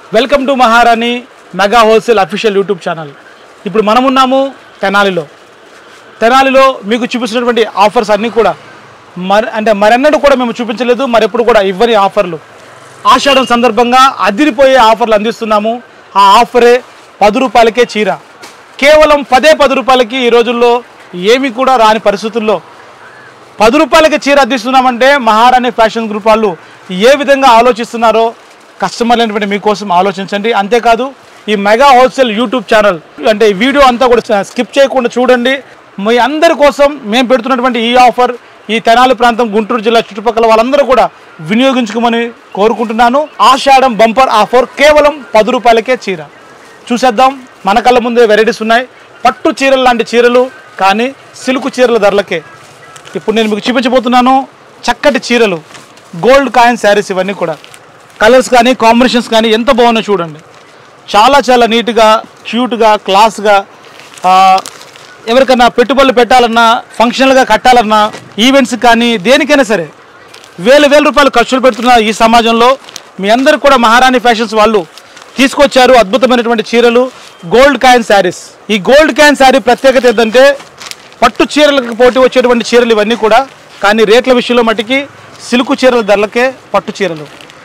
welcome to Maharani mega wholesale official YouTube channel ఇప్పుడు మనం ఉన్నాము తెనాలిలో తెనాలిలో మీకు చూపిస్తున్నటువంటి ఆఫర్స్ అన్నీ కూడా మరి అంటే మరెన్నడూ కూడా మేము చూపించలేదు మరెప్పుడు కూడా ఇవ్వని ఆఫర్లు ఆషాఢం సందర్భంగా అదిరిపోయే ఆఫర్లు అందిస్తున్నాము ఆ ఆఫరే పది రూపాయలకే చీర కేవలం పదే పది రూపాయలకి ఈ రోజుల్లో ఏమీ కూడా రాని పరిస్థితుల్లో పది రూపాయలకి చీర అందిస్తున్నామంటే మహారాణి ఫ్యాషన్ గ్రూప్ వాళ్ళు ఏ విధంగా ఆలోచిస్తున్నారో కస్టమర్లు అనేటువంటి మీకోసం ఆలోచించండి అంతేకాదు ఈ మెగా హోల్సేల్ యూట్యూబ్ ఛానల్ అంటే ఈ వీడియో అంతా కూడా స్కిప్ చేయకుండా చూడండి మీ అందరి కోసం మేము పెడుతున్నటువంటి ఈ ఆఫర్ ఈ తెనాలి ప్రాంతం గుంటూరు జిల్లా చుట్టుపక్కల వాళ్ళందరూ కూడా వినియోగించుకోమని కోరుకుంటున్నాను ఆషాఢం బంపర్ ఆఫర్ కేవలం పది రూపాయలకే చీర చూసేద్దాం మన కళ్ళ ముందే వెరైటీస్ ఉన్నాయి పట్టు చీరలు లాంటి చీరలు కానీ సిల్క్ చీరల ధరలకే ఇప్పుడు నేను మీకు చూపించబోతున్నాను చక్కటి చీరలు గోల్డ్ కాయిన్ శారీస్ ఇవన్నీ కూడా కలర్స్ కానీ కాంబినేషన్స్ కానీ ఎంత బాగున్నాయో చూడండి చాలా చాలా నీట్గా క్యూట్గా క్లాస్గా ఆ, ఎవరికైనా పెట్టుబడులు పెట్టాలన్నా ఫంక్షనల్గా కట్టాలన్నా ఈవెంట్స్ కానీ దేనికైనా సరే వేల వేల రూపాయలు ఖర్చులు పెడుతున్న ఈ సమాజంలో మీ అందరు కూడా మహారాణి ఫ్యాషన్స్ వాళ్ళు తీసుకొచ్చారు అద్భుతమైనటువంటి చీరలు గోల్డ్ కాయిన్ శారీస్ ఈ గోల్డ్ కాయిన్ శారీ ప్రత్యేకత ఏంటంటే పట్టు చీరలకు పోటీ వచ్చేటువంటి చీరలు ఇవన్నీ కూడా కానీ రేట్ల విషయంలో మటుకి సిల్క్ చీరల ధరలకే పట్టు చీరలు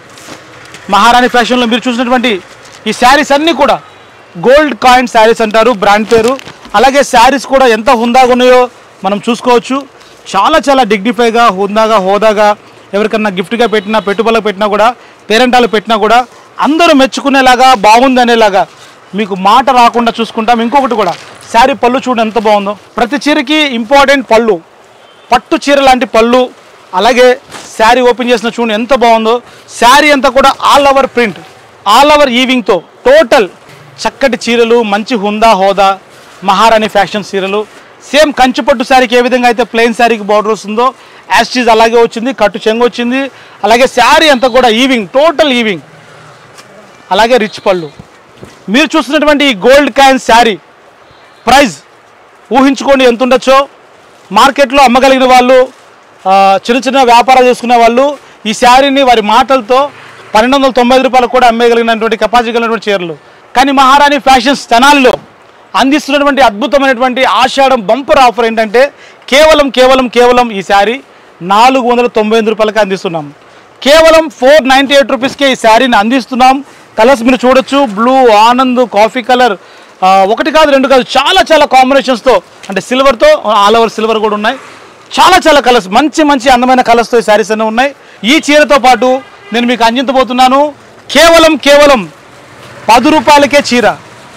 మహారాణి ఫ్యాషన్లో మీరు చూసినటువంటి ఈ శారీస్ అన్నీ కూడా గోల్డ్ కాయిన్ శారీస్ అంటారు బ్రాండ్ పేరు అలాగే శారీస్ కూడా ఎంత హుందాగా ఉన్నాయో మనం చూసుకోవచ్చు చాలా చాలా డిగ్నిఫైగా హుందాగా హోదాగా ఎవరికన్నా గిఫ్ట్గా పెట్టినా పెట్టుబడులకు పెట్టినా కూడా పేరెంటాలు పెట్టినా కూడా అందరూ మెచ్చుకునేలాగా బాగుంది అనేలాగా మీకు మాట రాకుండా చూసుకుంటాం ఇంకొకటి కూడా శారీ పళ్ళు చూడండి ఎంత బాగుందో ప్రతి చీరకి ఇంపార్టెంట్ పళ్ళు పట్టు చీర లాంటి పళ్ళు అలాగే శారీ ఓపెన్ చేసిన చూడండి ఎంత బాగుందో శారీ అంతా కూడా all over print all over ఈవింగ్తో టోటల్ చక్కటి చీరలు మంచి హుందా హోదా మహారాణి ఫ్యాషన్ చీరలు సేమ్ కంచిపట్టు శారీకి ఏ విధంగా అయితే ప్లెయిన్ శారీకి బార్డర్ వస్తుందో యాస్టీజ్ అలాగే వచ్చింది కట్టు చెంగు వచ్చింది అలాగే శారీ అంతా కూడా ఈవింగ్ టోటల్ ఈవింగ్ అలాగే రిచ్ పళ్ళు మీరు చూస్తున్నటువంటి ఈ గోల్డ్ క్యాన్ శారీ ప్రైస్ ఊహించుకోండి ఎంత ఉండొచ్చో మార్కెట్లో అమ్మగలిగిన వాళ్ళు ఆ, చిన్న చిన్న వ్యాపారాలు చేసుకునే వాళ్ళు ఈ శారీని వారి మాటలతో పన్నెండు వందల తొంభై ఐదు రూపాయలకు కూడా అమ్మేయగలిగినటువంటి కెపాసిటీ కలిగినటువంటి చీరలు కానీ మహారాణి ఫ్యాషన్స్ తెనాలిలో అందిస్తున్నటువంటి అద్భుతమైనటువంటి ఆషాఢం బంపర్ ఆఫర్ ఏంటంటే కేవలం కేవలం కేవలం ఈ శారీ నాలుగు వందల తొంభై ఎనిమిది రూపాయలకి అందిస్తున్నాం కేవలం ఫోర్ నైంటీ ఎయిట్ రూపీస్కే ఈ శారీని అందిస్తున్నాం కలర్స్ మీరు చూడొచ్చు బ్లూ ఆనంద్ కాఫీ కలర్ ఆ, ఒకటి కాదు రెండు కాదు చాలా చాలా కాంబినేషన్స్తో అంటే సిల్వర్తో ఆల్ ఓవర్ సిల్వర్ కూడా ఉన్నాయి చాలా చాలా కలర్స్ మంచి మంచి అందమైన కలర్స్తో ఈ శారీస్ అన్నీ ఉన్నాయి ఈ చీరతో పాటు నేను మీకు అందించబోతున్నాను కేవలం కేవలం పది రూపాయలకే చీర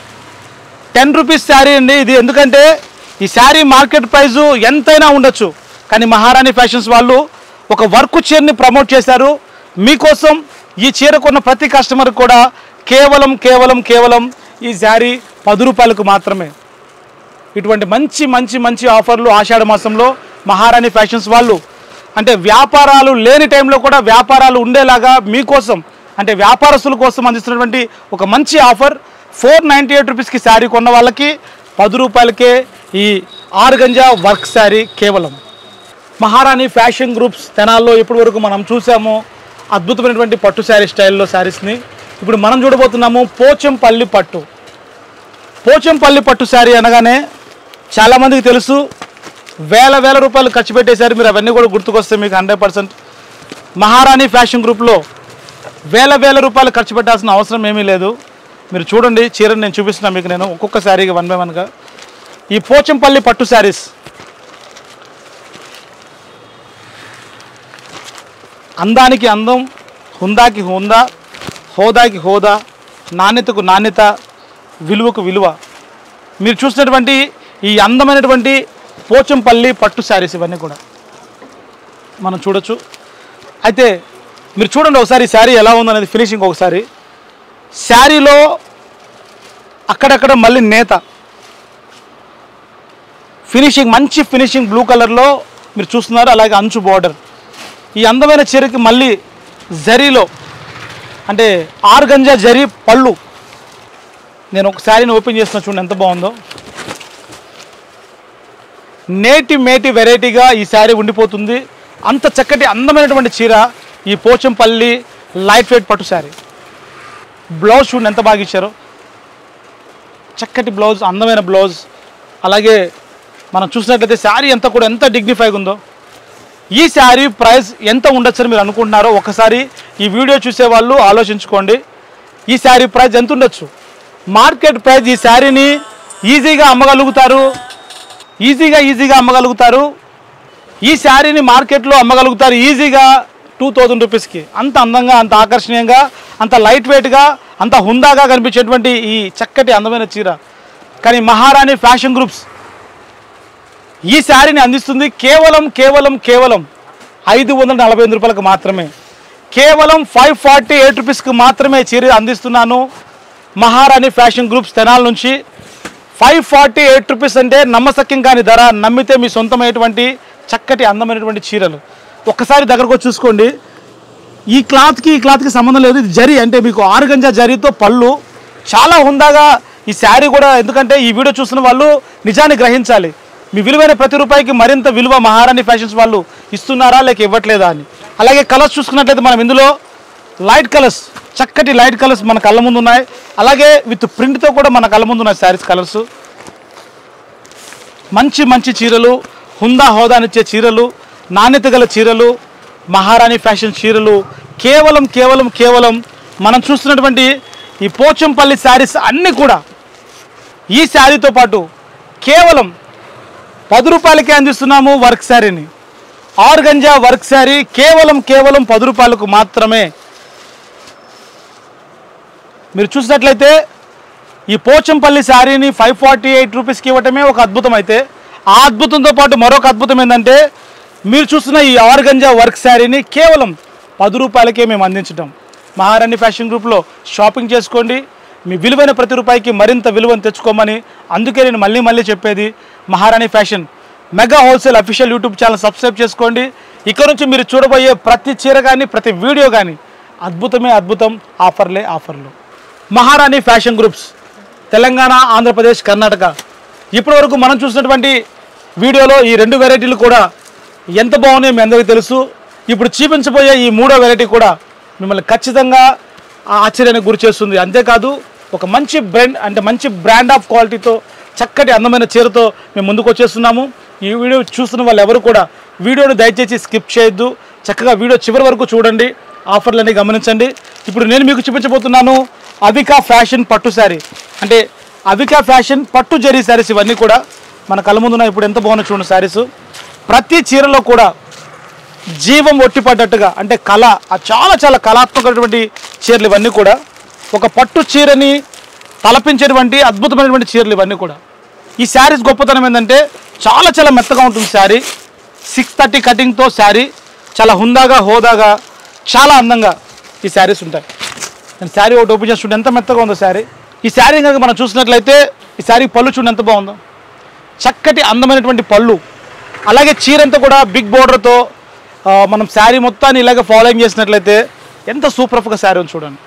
టెన్ రూపీస్ శారీ అండి ఇది ఎందుకంటే ఈ శారీ మార్కెట్ ప్రైస్ ఎంతైనా ఉండొచ్చు కానీ మహారాణి ఫ్యాషన్స్ వాళ్ళు ఒక వర్క్ చీరని ప్రమోట్ చేశారు మీకోసం ఈ చీర కొన్న ప్రతి కస్టమర్ కూడా కేవలం కేవలం కేవలం ఈ శారీ పది రూపాయలకు మాత్రమే ఇటువంటి మంచి మంచి మంచి ఆఫర్లు ఆషాఢ మాసంలో మహారాణి ఫ్యాషన్స్ వాళ్ళు అంటే వ్యాపారాలు లేని టైంలో కూడా వ్యాపారాలు ఉండేలాగా మీకోసం అంటే వ్యాపారస్తుల కోసం అందిస్తున్నటువంటి ఒక మంచి ఆఫర్ ఫోర్ నైంటీ ఎయిట్ రూపీస్కి శారీ కొన్న వాళ్ళకి పది రూపాయలకే ఈ ఆరు గంజా వర్క్ శారీ కేవలం మహారాణి ఫ్యాషన్ గ్రూప్స్ తెనాల్లో ఇప్పటి వరకు మనం చూసాము అద్భుతమైనటువంటి పట్టు శారీ స్టైల్లో శారీస్ని ఇప్పుడు మనం చూడబోతున్నాము పోచంపల్లి పట్టు పోచంపల్లి పట్టు శారీ అనగానే చాలామందికి తెలుసు వేల వేల రూపాయలు ఖర్చు పెట్టేశారు మీరు అవన్నీ కూడా గుర్తుకొస్తే మీకు హండ్రెడ్ పర్సెంట్ మహారాణి ఫ్యాషన్ గ్రూప్లో వేల వేల రూపాయలు ఖర్చు పెట్టాల్సిన అవసరం ఏమీ లేదు మీరు చూడండి చీరని నేను చూపిస్తున్నా మీకు నేను ఒక్కొక్క శారీగా వన్ బై వన్గా ఈ పోచంపల్లి పట్టు శారీస్ అందానికి అందం హుందాకి హుందా హోదాకి హోదా నాణ్యతకు నాణ్యత విలువకు విలువ మీరు చూసినటువంటి ఈ అందమైనటువంటి పోచంపల్లి పట్టు శారీస్ ఇవన్నీ కూడా మనం చూడొచ్చు అయితే మీరు చూడండి ఒకసారి ఈ శారీ ఎలా ఉందనేది ఫినిషింగ్ ఒకసారి శారీలో అక్కడక్కడ మళ్ళీ నేత ఫినిషింగ్ మంచి ఫినిషింగ్ బ్లూ కలర్లో మీరు చూస్తున్నారు అలాగే అంచు బార్డర్ ఈ అందమైన చీరకి మళ్ళీ జరీలో అంటే ఆరుగంజా జరీ పళ్ళు నేను ఒక శారీని ఓపెన్ చేస్తున్నా చూడండి ఎంత బాగుందో నేటి మేటి వెరైటీగా ఈ శారీ ఉండిపోతుంది అంత చక్కటి అందమైనటువంటి చీర ఈ పోచంపల్లి లైట్ వెయిట్ పట్టు శారీ బ్లౌజ్ చూడండి ఎంత బాగా ఇచ్చారో చక్కటి బ్లౌజ్ అందమైన బ్లౌజ్ అలాగే మనం చూసినట్లయితే శారీ అంతా కూడా ఎంత డిగ్నిఫైగా ఉందో ఈ శారీ ప్రైస్ ఎంత ఉండొచ్చని మీరు అనుకుంటున్నారో ఒకసారి ఈ వీడియో చూసే వాళ్ళు ఆలోచించుకోండి ఈ శారీ ప్రైస్ ఎంత ఉండొచ్చు మార్కెట్ ప్రైస్ ఈ శారీని ఈజీగా అమ్మగలుగుతారు ఈజీగా ఈజీగా అమ్మగలుగుతారు ఈ శారీని మార్కెట్లో అమ్మగలుగుతారు ఈజీగా టూ థౌజండ్ రూపీస్కి అంత అందంగా అంత ఆకర్షణీయంగా అంత లైట్ వెయిట్గా అంత హుందాగా కనిపించేటువంటి ఈ చక్కటి అందమైన చీర కానీ మహారాణి ఫ్యాషన్ గ్రూప్స్ ఈ శారీని అందిస్తుంది కేవలం కేవలం కేవలం ఐదు వందల నలభై ఎనిమిది రూపాయలకు మాత్రమే కేవలం ఫైవ్ ఫార్టీ ఎయిట్ రూపీస్కి మాత్రమే చీర అందిస్తున్నాను మహారాణి ఫ్యాషన్ గ్రూప్స్ తెనాల నుంచి ఫైవ్ ఫార్టీ ఎయిట్ రూపీస్ అంటే నమ్మసక్యం కాని ధర నమ్మితే మీ సొంతమైనటువంటి చక్కటి అందమైనటువంటి చీరలు ఒక్కసారి దగ్గరకు వచ్చి చూసుకోండి ఈ క్లాత్కి ఈ క్లాత్కి సంబంధం లేదు ఇది జరి అంటే మీకు ఆరు గంజా జరీతో పళ్ళు చాలా హుందాగా ఈ శారీ కూడా ఎందుకంటే ఈ వీడియో చూస్తున్న వాళ్ళు నిజాన్ని గ్రహించాలి మీ విలువైన ప్రతి రూపాయికి మరింత విలువ మహారాణి ఫ్యాషన్స్ వాళ్ళు ఇస్తున్నారా లేక ఇవ్వట్లేదా అని అలాగే కలర్స్ చూసుకున్నట్లయితే మనం ఇందులో లైట్ కలర్స్ చక్కటి లైట్ కలర్స్ మన కళ్ళ ముందు ఉన్నాయి అలాగే విత్ ప్రింట్తో కూడా మన కళ్ళ ముందు ఉన్నాయి శారీస్ కలర్స్ మంచి మంచి చీరలు హుందా హోదానిచ్చే చీరలు నాణ్యత గల చీరలు మహారాణి ఫ్యాషన్ చీరలు కేవలం కేవలం కేవలం మనం చూస్తున్నటువంటి ఈ పోచంపల్లి శారీస్ అన్నీ కూడా ఈ శారీతో పాటు కేవలం పది రూపాయలకే అందిస్తున్నాము వర్క్ శారీని ఆర్గంజా వర్క్ శారీ కేవలం కేవలం పది రూపాయలకు మాత్రమే మీరు చూసినట్లయితే ఈ పోచంపల్లి శారీని ఫైవ్ ఫార్టీ ఎయిట్ రూపీస్కి ఇవ్వటమే ఒక అద్భుతం అయితే ఆ అద్భుతంతో పాటు మరొక అద్భుతం ఏంటంటే మీరు చూస్తున్న ఈ ఆర్గంజా వర్క్ శారీని కేవలం పది రూపాయలకే మేము అందించటం మహారాణి ఫ్యాషన్ గ్రూప్లో షాపింగ్ చేసుకోండి మీ విలువైన ప్రతి రూపాయికి మరింత విలువను తెచ్చుకోమని అందుకే నేను మళ్ళీ మళ్ళీ చెప్పేది Maharani fashion mega wholesale official YouTube channel subscribe చేసుకోండి ఇక్కడ నుంచి మీరు చూడబోయే ప్రతి చీర కానీ ప్రతి వీడియో కానీ అద్భుతమే అద్భుతం ఆఫర్లే ఆఫర్లు మహారాణి ఫ్యాషన్ గ్రూప్స్ తెలంగాణ ఆంధ్రప్రదేశ్ కర్ణాటక ఇప్పటివరకు మనం చూసినటువంటి వీడియోలో ఈ రెండు వెరైటీలు కూడా ఎంత బాగున్నాయో మీ అందరికీ తెలుసు ఇప్పుడు చూపించబోయే ఈ మూడో వెరైటీ కూడా మిమ్మల్ని ఖచ్చితంగా ఆ ఆశ్చర్యానికి గురి చేస్తుంది అంతేకాదు ఒక మంచి బ్రాండ్ అంటే మంచి బ్రాండ్ ఆఫ్ క్వాలిటీతో చక్కటి అందమైన చీరతో మేము ముందుకు వచ్చేస్తున్నాము ఈ వీడియో చూస్తున్న వాళ్ళు ఎవరు కూడా వీడియోని దయచేసి స్కిప్ చేయొద్దు చక్కగా వీడియో చివరి వరకు చూడండి ఆఫర్లన్నీ గమనించండి ఇప్పుడు నేను మీకు చూపించబోతున్నాను అవికా ఫ్యాషన్ పట్టు శారీ అంటే అవికా ఫ్యాషన్ పట్టు జరీ శారీస్ ఇవన్నీ కూడా మన కళ్ళ ముందున్న ఇప్పుడు ఎంత బాగున్నా చూడండి శారీస్ ప్రతి చీరలో కూడా జీవం ఒట్టిపడ్డట్టుగా అంటే కళ ఆ చాలా చాలా కళాత్మకమైనటువంటి చీరలు ఇవన్నీ కూడా ఒక పట్టు చీరని తలపించేటువంటి అద్భుతమైనటువంటి చీరలు ఇవన్నీ కూడా ఈ శారీస్ గొప్పతనం ఏంటంటే చాలా చాలా మెత్తగా ఉంటుంది శారీ సిక్స్ థర్టీ కటింగ్తో శారీ చాలా హుందాగా హోదాగా చాలా అందంగా ఈ శారీస్ ఉంటాయి నేను శారీ ఒకటి ఓపెన్ చేస్తుంటే ఎంత మెత్తగా ఉందో శారీ ఈ శారీ కనుక మనం చూసినట్లయితే ఈ శారీ పళ్ళు చూడండి ఎంత బాగుందో చక్కటి అందమైనటువంటి పళ్ళు అలాగే చీర అంతా కూడా బిగ్ బోర్డర్తో మనం శారీ మొత్తాన్ని ఇలాగ ఫాలోయింగ్ చేసినట్లయితే ఎంత సూపర్గా శారీ ఉంది చూడండి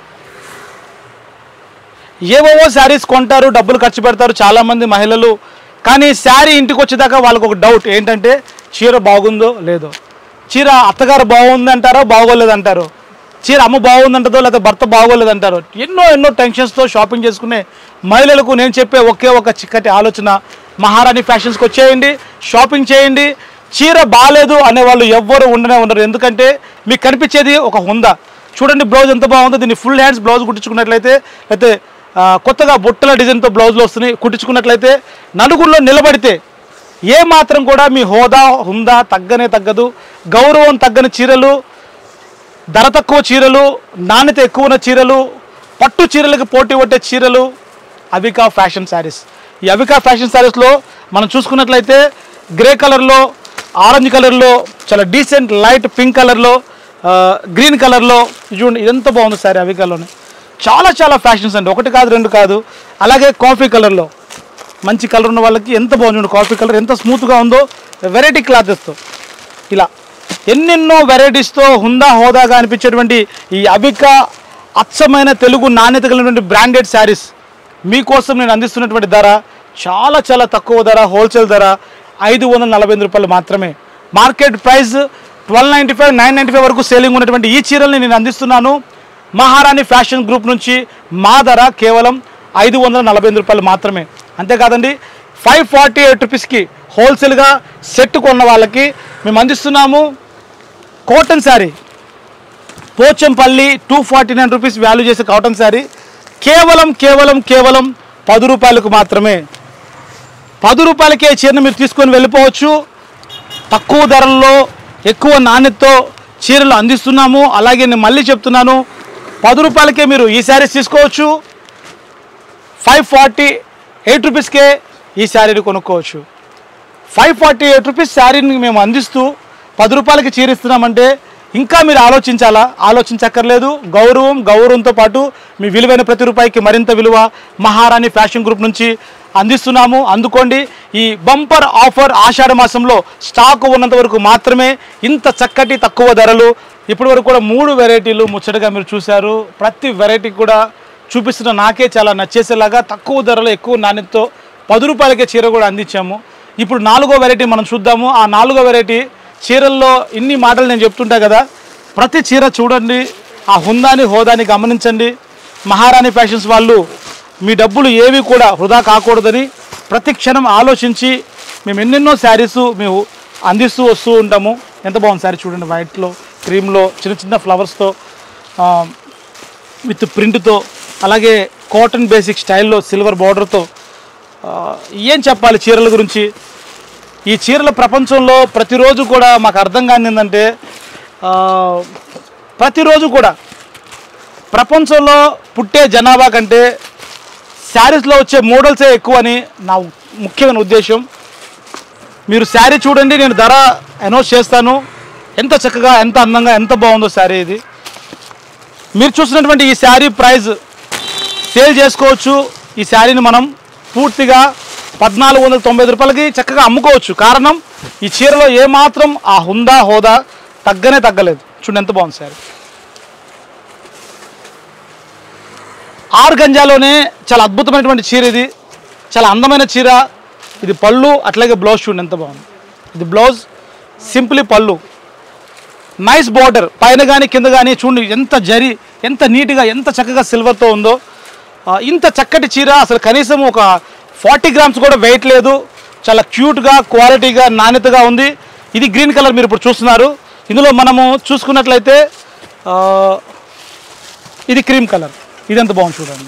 ఏవేవో శారీస్ కొంటారు డబ్బులు ఖర్చు పెడతారు చాలామంది మహిళలు కానీ శారీ ఇంటికి వచ్చేదాకా వాళ్ళకు ఒక డౌట్ ఏంటంటే చీర బాగుందో లేదో చీర అత్తగారు బాగుంది అంటారో బాగోలేదు అంటారు చీర అమ్మ బాగుందంటదో లేదా భర్త బాగోలేదు అంటారు ఎన్నో ఎన్నో టెన్షన్స్తో షాపింగ్ చేసుకునే మహిళలకు నేను చెప్పే ఒకే ఒక చిక్కటి ఆలోచన మహారాణి ఫ్యాషన్స్కి వచ్చేయండి షాపింగ్ చేయండి చీర బాగాలేదు అనే వాళ్ళు ఎవ్వరు ఉండనే ఉండరు ఎందుకంటే మీకు కనిపించేది ఒక హుందా చూడండి బ్లౌజ్ ఎంత బాగుందో దీన్ని ఫుల్ హ్యాండ్స్ బ్లౌజ్ కుట్టించుకున్నట్లయితే అయితే ఆ, కొత్తగా బుట్టల డిజైన్తో బ్లౌజ్లు వస్తున్నాయి కుట్టించుకున్నట్లయితే నలుగురిలో నిలబడితే ఏ మాత్రం కూడా మీ హోదా హుందా తగ్గనే తగ్గదు గౌరవం తగ్గని చీరలు ధర తక్కువ చీరలు నాణ్యత ఎక్కువ ఉన్న చీరలు పట్టు చీరలకు పోటీ పట్టే చీరలు అవికా ఫ్యాషన్ శారీస్ ఈ అవికా ఫ్యాషన్ శారీస్లో మనం చూసుకున్నట్లయితే గ్రే కలర్లో ఆరెంజ్ కలర్లో చాలా డీసెంట్ లైట్ పింక్ కలర్లో గ్రీన్ కలర్లో చూడండి ఇదంతా బాగుంది శారీ అవికాలోనే చాలా చాలా ఫ్యాషన్స్ అండి ఒకటి కాదు రెండు కాదు అలాగే కాఫీ కలర్లో మంచి కలర్ ఉన్న వాళ్ళకి ఎంత బాగుంది చూడండి కాఫీ కలర్ ఎంత స్మూత్గా ఉందో వెరైటీ క్లాతెస్తో ఇలా ఎన్నెన్నో వెరైటీస్తో హుందా హోదాగా అనిపించేటువంటి ఈ అవిక అచ్చమైన తెలుగు నాణ్యత కలిగినటువంటి బ్రాండెడ్ శారీస్ మీకోసం నేను అందిస్తున్నటువంటి ధర చాలా చాలా తక్కువ ధర హోల్సేల్ ధర ఐదు వందల నలభై ఎనిమిది రూపాయలు మాత్రమే market price twelve ninety five nine ninety five వరకు సేలింగ్ ఉన్నటువంటి ఈ చీరల్ని నేను అందిస్తున్నాను మహారాణి ఫ్యాషన్ గ్రూప్ నుంచి మా ధర కేవలం ఐదు వందల నలభై ఎనిమిది రూపాయలు మాత్రమే అంతేకాదండి ఫైవ్ ఫార్టీ ఎయిట్ రూపీస్కి హోల్సేల్గా సెట్ కొన్న వాళ్ళకి మేము అందిస్తున్నాము cotton sari Pochampally two forty nine rupees value చేసే కాటన్ శారీ కేవలం కేవలం కేవలం పది రూపాయలకు మాత్రమే పది రూపాయలకే చీరను మీరు తీసుకొని వెళ్ళిపోవచ్చు తక్కువ ధరల్లో ఎక్కువ నాణ్యతతో చీరలు అందిస్తున్నాము అలాగే నేను మళ్ళీ చెప్తున్నాను పది రూపాయలకే మీరు ఈ శారీస్ తీసుకోవచ్చు ఫైవ్ ఫార్టీ ఎయిట్ రూపీస్కే ఈ శారీని కొనుక్కోవచ్చు ఫైవ్ ఫార్టీ ఎయిట్ రూపీస్ శారీని మేము అందిస్తూ పది రూపాయలకి చీర ఇస్తున్నామంటే ఇంకా మీరు ఆలోచించాలా ఆలోచించక్కర్లేదు గౌరవం గౌరవంతో పాటు మీ విలువైన ప్రతి రూపాయికి మరింత విలువ మహారాణి ఫ్యాషన్ గ్రూప్ నుంచి అందిస్తున్నాము అందుకోండి ఈ బంపర్ ఆఫర్ ఆషాఢ మాసంలో స్టాక్ ఉన్నంత వరకు మాత్రమే ఇంత చక్కటి తక్కువ ధరలు ఇప్పటి వరకు కూడా మూడు వెరైటీలు ముచ్చటగా మీరు చూశారు ప్రతి వెరైటీ కూడా చూపిస్తున్న నాకే చాలా నచ్చేసేలాగా తక్కువ ధరలో ఎక్కువ నాణ్యతతో పది రూపాయలకే చీర కూడా అందించాము ఇప్పుడు నాలుగో వెరైటీ మనం చూద్దాము ఆ నాలుగో వెరైటీ చీరల్లో ఇన్ని మాటలు నేను చెప్తుంటా కదా ప్రతి చీర చూడండి ఆ హుందాని హోదాని గమనించండి మహారాణి ఫ్యాషన్స్ వాళ్ళు మీ డబ్బులు ఏవి కూడా వృధా కాకూడదని ప్రతి క్షణం ఆలోచించి మేము ఎన్నెన్నో శారీస్ మేము అందిస్తూ వస్తూ ఉంటాము ఎంత బాగుంది శారీ చూడండి వైట్లో క్రీమ్లో చిన్న చిన్న ఫ్లవర్స్తో విత్ ప్రింట్తో అలాగే కాటన్ బేసిక్ స్టైల్లో సిల్వర్ బార్డర్తో ఏం చెప్పాలి చీరల గురించి ఈ చీరల ప్రపంచంలో ప్రతిరోజు కూడా మాకు అర్థం కాని ఏంటంటే ఆ, ప్రతిరోజు కూడా ప్రపంచంలో పుట్టే జనాభా కంటే శారీస్లో వచ్చే మోడల్సే ఎక్కువ అని నా ముఖ్యమైన ఉద్దేశం మీరు శారీ చూడండి నేను ధర అనౌన్స్ చేస్తాను ఎంత చక్కగా ఎంత అందంగా ఎంత బాగుందో శారీ ఇది మీరు చూసినటువంటి ఈ శారీ ప్రైస్ సేల్ చేసుకోవచ్చు ఈ శారీని మనం పూర్తిగా పద్నాలుగు వందల తొంభై ఐదు రూపాయలకి చక్కగా అమ్ముకోవచ్చు కారణం ఈ చీరలో ఏమాత్రం ఆ హుందా హోదా తగ్గనే తగ్గలేదు చూడండి ఎంత బాగుంది శారీ ఆరు గంజాలోనే చాలా అద్భుతమైనటువంటి చీర ఇది చాలా అందమైన చీర ఇది పళ్ళు అట్లాగే బ్లౌజ్ చూడండి ఎంత బాగుంది ఇది blouse simply pallu nice border పైన కానీ కింద కానీ చూడండి ఎంత జరి ఎంత నీట్గా ఎంత చక్కగా సిల్వర్తో ఉందో ఆ, ఇంత చక్కటి చీర అసలు కనీసం ఒక ఫార్టీ గ్రామ్స్ కూడా వెయిట్ లేదు చాలా క్యూట్గా క్వాలిటీగా నాణ్యతగా ఉంది ఇది గ్రీన్ కలర్ మీరు ఇప్పుడు చూస్తున్నారు ఇందులో మనము చూసుకున్నట్లయితే ఆ, ఇది క్రీమ్ కలర్ ఇది ఎంత బాగుంది చూడండి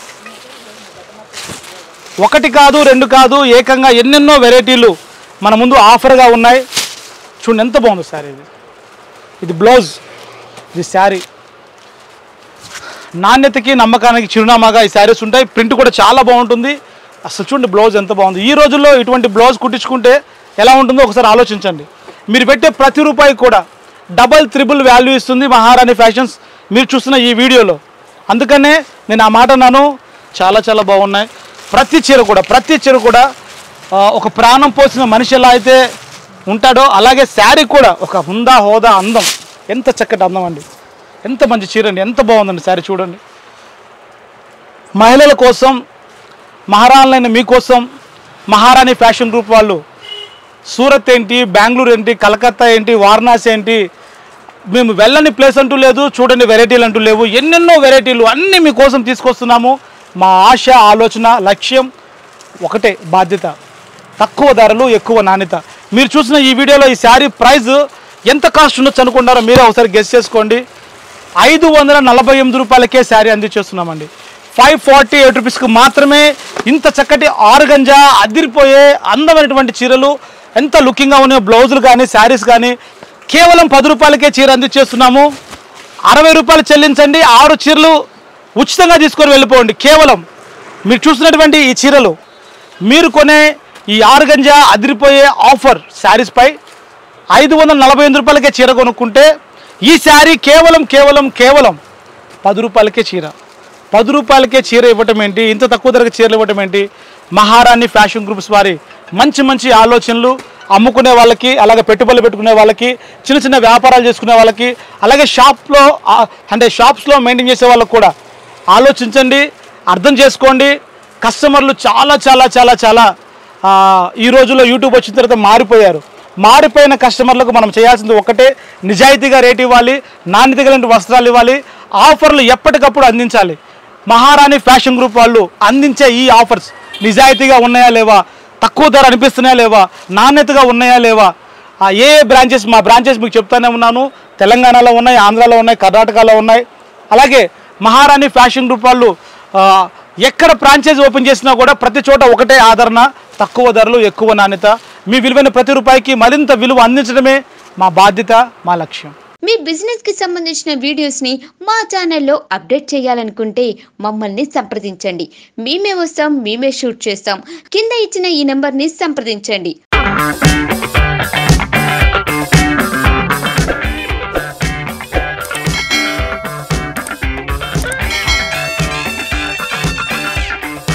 ఒకటి కాదు రెండు కాదు ఏకంగా ఎన్నెన్నో వెరైటీలు మన ముందు ఆఫర్గా ఉన్నాయి చూడండి ఎంత బాగుంది సార్ ఇది ఇది బ్లౌజ్ ఇది శారీ నాణ్యతకి నమ్మకానికి చిరునామాగా ఈ శారీస్ ఉంటాయి ప్రింట్ కూడా చాలా బాగుంటుంది అసలు చూడండి బ్లౌజ్ ఎంత బాగుంది ఈ రోజుల్లో ఇటువంటి బ్లౌజ్ కుట్టించుకుంటే ఎలా ఉంటుందో ఒకసారి ఆలోచించండి మీరు పెట్టే ప్రతి రూపాయి కూడా డబల్ త్రిబుల్ వాల్యూ ఇస్తుంది మహారాణి ఫ్యాషన్స్ మీరు చూస్తున్న ఈ వీడియోలో అందుకనే నేను ఆ మాట అన్నాను చాలా చాలా బాగున్నాయి ప్రతి చీర కూడా ప్రతి చీర కూడా ఆ, ఒక ప్రాణం పోసిన మనిషి ఎలా అయితే ఉంటాడో అలాగే శారీ కూడా ఒక హుందా హోదా అందం ఎంత చక్కటి అందం అండి ఎంత మంచి చీర అండి ఎంత బాగుందండి శారీ చూడండి మహిళల కోసం మహారాణులైన మీకోసం మహారాణి ఫ్యాషన్ గ్రూప్ వాళ్ళు సూరత్ ఏంటి బెంగళూరు ఏంటి కలకత్తా ఏంటి వారణాసి ఏంటి మేము వెళ్ళని ప్లేస్ అంటూ లేదు చూడండి వెరైటీలు అంటూ లేవు ఎన్నెన్నో వెరైటీలు అన్నీ మీకోసం తీసుకొస్తున్నాము మా ఆశ ఆలోచన లక్ష్యం ఒకటే బాధ్యత తక్కువ ధరలు ఎక్కువ నాణ్యత మీరు చూసిన ఈ వీడియోలో ఈ శారీ ప్రైస్ ఎంత కాస్ట్ ఉండొచ్చు అనుకుంటారో మీరే ఒకసారి గెస్ చేసుకోండి ఐదు వందల నలభై ఎనిమిది రూపాయలకే శారీ అందించేస్తున్నామండి ఫైవ్ ఫార్టీ ఎయిట్ రూపీస్కి మాత్రమే ఇంత చక్కటి ఆరుగంజా అదిరిపోయే అందమైనటువంటి చీరలు ఎంత లుకింగ్గా ఉన్నాయో బ్లౌజులు కానీ శారీస్ కానీ కేవలం పది రూపాయలకే చీర అందించేస్తున్నాము అరవై రూపాయలు చెల్లించండి ఆరు చీరలు ఉచితంగా తీసుకొని వెళ్ళిపోండి కేవలం మీరు చూసినటువంటి ఈ చీరలు మీరు కొనే ఈ ఆరుగంజా అదిరిపోయే ఆఫర్ శారీస్పై ఐదు వందల నలభై ఎనిమిది రూపాయలకే చీర కొనుక్కుంటే ఈ శారీ కేవలం కేవలం కేవలం పది రూపాయలకే చీర పది రూపాయలకే చీర ఇవ్వటం ఏంటి ఇంత తక్కువ ధరకు చీరలు ఇవ్వటం ఏంటి మహారాణి ఫ్యాషన్ గ్రూప్స్ వారి మంచి మంచి ఆలోచనలు అమ్ముకునే వాళ్ళకి అలాగే పెట్టుబడులు పెట్టుకునే వాళ్ళకి చిన్న చిన్న వ్యాపారాలు చేసుకునే వాళ్ళకి అలాగే షాప్లో ఆ, అంటే షాప్స్లో మెయింటైన్ చేసే వాళ్ళకి కూడా ఆలోచించండి అర్థం చేసుకోండి కస్టమర్లు చాలా చాలా చాలా చాలా ఆ, ఈ రోజుల్లో యూట్యూబ్ వచ్చిన తర్వాత మారిపోయారు మారిపోయిన కస్టమర్లకు మనం చేయాల్సింది ఒకటే నిజాయితీగా రేట్ ఇవ్వాలి నాణ్యత కలిగిన వస్త్రాలు ఇవ్వాలి ఆఫర్లు ఎప్పటికప్పుడు అందించాలి మహారాణి ఫ్యాషన్ గ్రూప్ వాళ్ళు అందించే ఈ ఆఫర్స్ నిజాయితీగా ఉన్నాయా లేవా తక్కువ ధర అనిపిస్తున్నాయా లేవా నాణ్యతగా ఉన్నాయా లేవా ఆ ఏ ఏ బ్రాంచెస్ మా బ్రాంచెస్ మీకు చెప్తానే ఉన్నాను తెలంగాణలో ఉన్నాయి ఆంధ్రాలో ఉన్నాయి కర్ణాటకలో ఉన్నాయి అలాగే మహారాణి ఫ్యాషన్ గ్రూప్ వాళ్ళు ఆ, ఎక్కడ ఫ్రాంచైజ్ ఓపెన్ చేసినా కూడా ప్రతి చోట ఒకటే ఆదరణ తక్కువ ధరలు ఎక్కువ నాణ్యత మీ విలువైన ప్రతి రూపాయికి మరింత విలువ అందించడమే మా బాధ్యత మా లక్ష్యం మీ బిజినెస్ కి సంబంధించిన వీడియోస్ ని మా ఛానల్లో అప్డేట్ చేయాలనుకుంటే మమ్మల్ని సంప్రదించండి మేమే వస్తాం మేమే షూట్ చేస్తాం కింద ఇచ్చిన ఈ నెంబర్ ని సంప్రదించండి